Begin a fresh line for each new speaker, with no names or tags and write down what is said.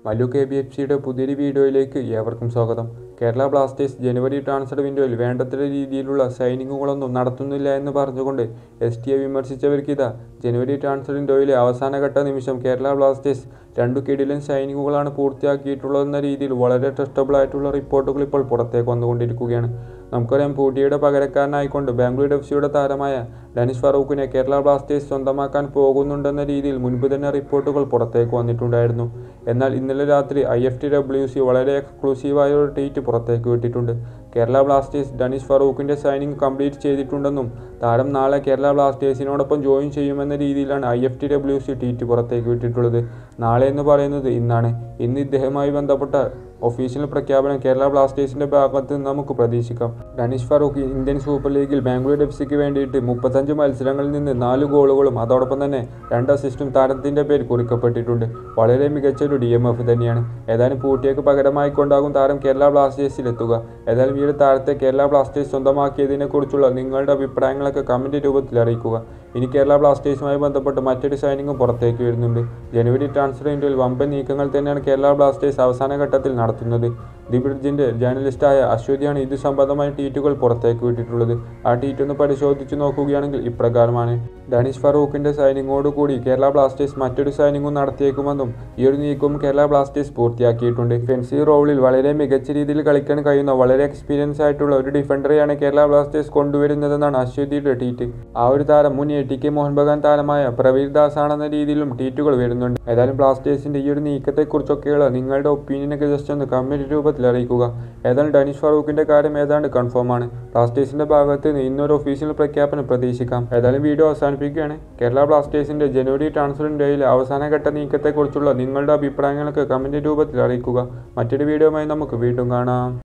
Mallu K B F സിയുടെ പുതിയൊരു വീഡിയോയിലേക്ക് ഏവർക്കും സ്വാഗതം കേരള ബ്ലാസ്റ്റേഴ്സ് ജനുവരി ട്രാൻസ്ഫർ വിൻഡോയിൽ വേണ്ടത്ര രീതിയിലുള്ള സൈനിങ്ങുകളൊന്നും നടത്തുന്നില്ല എന്ന് പറഞ്ഞുകൊണ്ട് എസ് ടിയെ വിമർശിച്ചവർക്കിതാ ജനുവരി ട്രാൻസ്ഫർ വിൻഡോയിലെ അവസാനഘട്ട നിമിഷം കേരള ബ്ലാസ്റ്റേഴ്സ് രണ്ടു കിടിലൻ സൈനിങ്ങുകളാണ് പൂർത്തിയാക്കിയിട്ടുള്ളതെന്ന രീതിയിൽ വളരെ ട്രസ്റ്റബിൾ ആയിട്ടുള്ള റിപ്പോർട്ടുകൾ ഇപ്പോൾ പുറത്തേക്ക് വന്നുകൊണ്ടിരിക്കുകയാണ് നമുക്കറിയാം പൂട്ടിയുടെ പകരക്കാരനായിക്കൊണ്ട് ബാംഗ്ലൂർ എഫ് സിയുടെ താരമായ ഡനിഷ് ഫറൂഖിനെ കേരള ബ്ലാസ്റ്റേഴ്സ് സ്വന്തമാക്കാൻ പോകുന്നുണ്ടെന്ന രീതിയിൽ മുൻപ് തന്നെ റിപ്പോർട്ടുകൾ പുറത്തേക്ക് വന്നിട്ടുണ്ടായിരുന്നു എന്നാൽ ഇന്നലെ രാത്രി I F T W C വളരെ എക്സ്ക്ലൂസീവായ ഒരു ട്വീറ്റ് പുറത്തേക്ക് വിട്ടിട്ടുണ്ട് കേരള ബ്ലാസ്റ്റേഴ്സ് ഡനിഷ് ഫറൂഖിൻ്റെ സൈനിങ് കംപ്ലീറ്റ് ചെയ്തിട്ടുണ്ടെന്നും താരം നാളെ കേരള ബ്ലാസ്റ്റേഴ്സിനോടൊപ്പം ജോയിൻ ചെയ്യുമെന്ന രീതിയിലാണ് I F T W C tweet പുറത്തേക്ക് വിട്ടിട്ടുള്ളത് നാളെ എന്ന് പറയുന്നത് ഇന്നാണ് ഇന്ന് ഇദ്ദേഹവുമായി ബന്ധപ്പെട്ട ഒഫീഷ്യൽ പ്രഖ്യാപനം കേരള ബ്ലാസ്റ്റേഴ്സിന്റെ ഭാഗത്ത് നിന്ന് നമുക്ക് പ്രതീക്ഷിക്കാം ഡനിഷ് ഫറൂഖ് ഇന്ത്യൻ സൂപ്പർ ലീഗിൽ ബാംഗ്ലൂർ എഫ് സിക്ക് വേണ്ടിയിട്ട് മുപ്പത്തഞ്ച് മത്സരങ്ങളിൽ നിന്ന് നാല് ഗോളുകളും അതോടൊപ്പം തന്നെ രണ്ട് അസിസ്റ്റും താരത്തിന്റെ പേര് കുറിക്കപ്പെട്ടിട്ടുണ്ട് വളരെ മികച്ച ഒരു ഡി എം എഫ് തന്നെയാണ് ഏതായാലും പൂട്ടിയക്ക് പകരമായി കൊണ്ടാകും താരം കേരള ബ്ലാസ്റ്റേഴ്സിൽ എത്തുക ഏതായാലും ഈ ഒരു താരത്തെ കേരള ബ്ലാസ്റ്റേഴ്സ് സ്വന്തമാക്കിയതിനെ കുറിച്ചുള്ള നിങ്ങളുടെ അഭിപ്രായങ്ങളൊക്കെ കമന്റ് രൂപത്തിൽ അറിയിക്കുക ഇനി കേരള ബ്ലാസ്റ്റേഴ്സുമായി ബന്ധപ്പെട്ട് മറ്റൊരു സൈനിങ്ങും പുറത്തേക്ക് വരുന്നുണ്ട് ജനുവരി ട്രാൻസ്ഫർ വിൻഡോയിൽ വമ്പൻ നീക്കങ്ങൾ തന്നെയാണ് കേരള ബ്ലാസ്റ്റേഴ്സ് അവസാന ഘട്ടത്തിൽ നടത്തുന്നത് ദി ബ്രിഡ്ജിന്റെ ജേർണലിസ്റ്റായ അശ്വതിയാണ് ഇത് സംബന്ധമായ ട്വീറ്റുകൾ പുറത്തേക്ക് വിട്ടിട്ടുള്ളത് ആ ട്വീറ്റ് ഒന്ന് പരിശോധിച്ച് നോക്കുകയാണെങ്കിൽ ഇപ്രകാരമാണ് ഡാനിഷ് ഫറൂഖിന്റെ സൈനിങ്ങോടുകൂടി കേരള ബ്ലാസ്റ്റേഴ്സ് മറ്റൊരു സൈനിങ്ങും നടത്തിയേക്കുമെന്നും ഈ ഒരു നീക്കവും കേരള ബ്ലാസ്റ്റേഴ്സ് പൂർത്തിയാക്കിയിട്ടുണ്ട് ഡിഫൻസീവ് റോളിൽ വളരെ മികച്ച രീതിയിൽ കളിക്കാൻ കഴിയുന്ന വളരെ എക്സ്പീരിയൻസ് ആയിട്ടുള്ള ഒരു ഡിഫൻഡറെയാണ് കേരള ബ്ലാസ്റ്റേഴ്സ് കൊണ്ടുവരുന്നതെന്നാണ് അശ്വതിയുടെ ട്വീറ്റ് ആ ഒരു താരം മുൻ A T K Mohun Bagan താരമായ പ്രവീർ ദാസ് ആണെന്ന രീതിയിലും ട്വീറ്റുകൾ വരുന്നുണ്ട് ഏതായാലും ബ്ലാസ്റ്റേഴ്സിന്റെ ഈ ഒരു നീക്കത്തെക്കുറിച്ചൊക്കെയുള്ള നിങ്ങളുടെ ഒപ്പീനിയനൊക്കെ ജസ്റ്റ് ഒന്ന് കമന്റ് രൂപത്തിൽ അറിയിക്കുക ഏതായാലും ഡനിഷ് ഫറൂഖിന്റെ കാര്യം ഏതാണ്ട് കൺഫേം ആണ് ബ്ലാസ്റ്റേഴ്സിന്റെ ഭാഗത്ത് നിന്ന് ഇന്നൊരു ഒഫീഷ്യൽ പ്രഖ്യാപനം പ്രതീക്ഷിക്കാം ഏതായാലും വീഡിയോ അവസാനിപ്പിക്കുകയാണ് കേരള ബ്ലാസ്റ്റേഴ്സിന്റെ ജനുവരി ട്രാൻസ്ഫറിൻ്റെയിൽ അവസാനഘട്ട നീക്കത്തെക്കുറിച്ചുള്ള നിങ്ങളുടെ അഭിപ്രായങ്ങളൊക്കെ കമന്റ് രൂപത്തിൽ അറിയിക്കുക മറ്റൊരു വീഡിയോയുമായി നമുക്ക് വീണ്ടും കാണാം